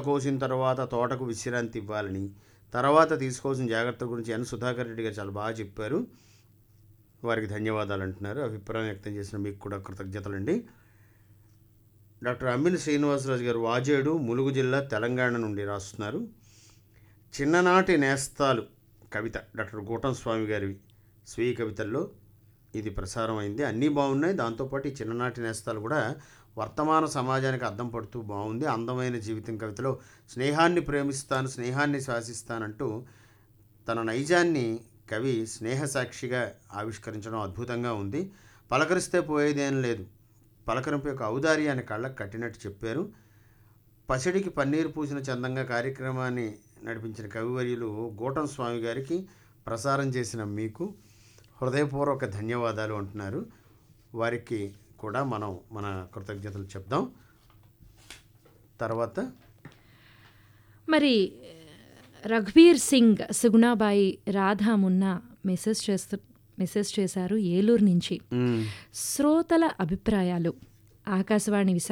కోసిన తర్వాత తోటకు విశ్రాంతి ఇవ్వాలని తర్వాత తీసుకోవాల్సిన జాగ్రత్తల గురించి ఎన్ సుధాకర్ రెడ్డి గారు చాలా బాగా చెప్పారు వారికి ధన్యవాదాలు అంటున్నారు అభిప్రాయం వ్యక్తం చేసిన మీకు కూడా కృతజ్ఞతలండి డాక్టర్ అమ్మిని శ్రీనివాసరాజు గారు వాజేడు ములుగు జిల్లా తెలంగాణ నుండి రాస్తున్నారు చిన్ననాటి నేస్తాలు కవిత డాక్టర్ గూటం స్వామి గారివి స్వీయ కవితల్లో ఇది ప్రసారం అయింది అన్నీ బాగున్నాయి దాంతోపాటు ఈ చిన్ననాటి నేస్తాలు కూడా వర్తమాన సమాజానికి అద్దం పడుతూ బాగుంది అందమైన జీవితం కవితలో స్నేహాన్ని ప్రేమిస్తాను స్నేహాన్ని శ్వాసిస్తానంటూ తన నైజాన్ని కవి స్నేహ సాక్షిగా ఆవిష్కరించడం అద్భుతంగా ఉంది పలకరిస్తే పోయేదేం లేదు పలకరింపు యొక్క ఔదార్యాన్ని కళ్ళకు కట్టినట్టు చెప్పారు పసిడికి పన్నీరు పూసిన చందంగా కార్యక్రమాన్ని నడిపించిన కవివర్యులు గోటం స్వామి గారికి ప్రసారం చేసిన మీకు హృదయపూర్వక ధన్యవాదాలు అంటున్నారు వారికి కూడా మనం మన కృతజ్ఞతలు చెప్దాం తర్వాత మరి రఘువీర్ సింగ్ సుగుణాబాయి రాధా మున్నా మెసేజ్ చేస్తూ మెసేజ్ చేశారు ఏలూరు నుంచి మ్, శ్రోతల అభిప్రాయాలు ఆకాశవాణి విశా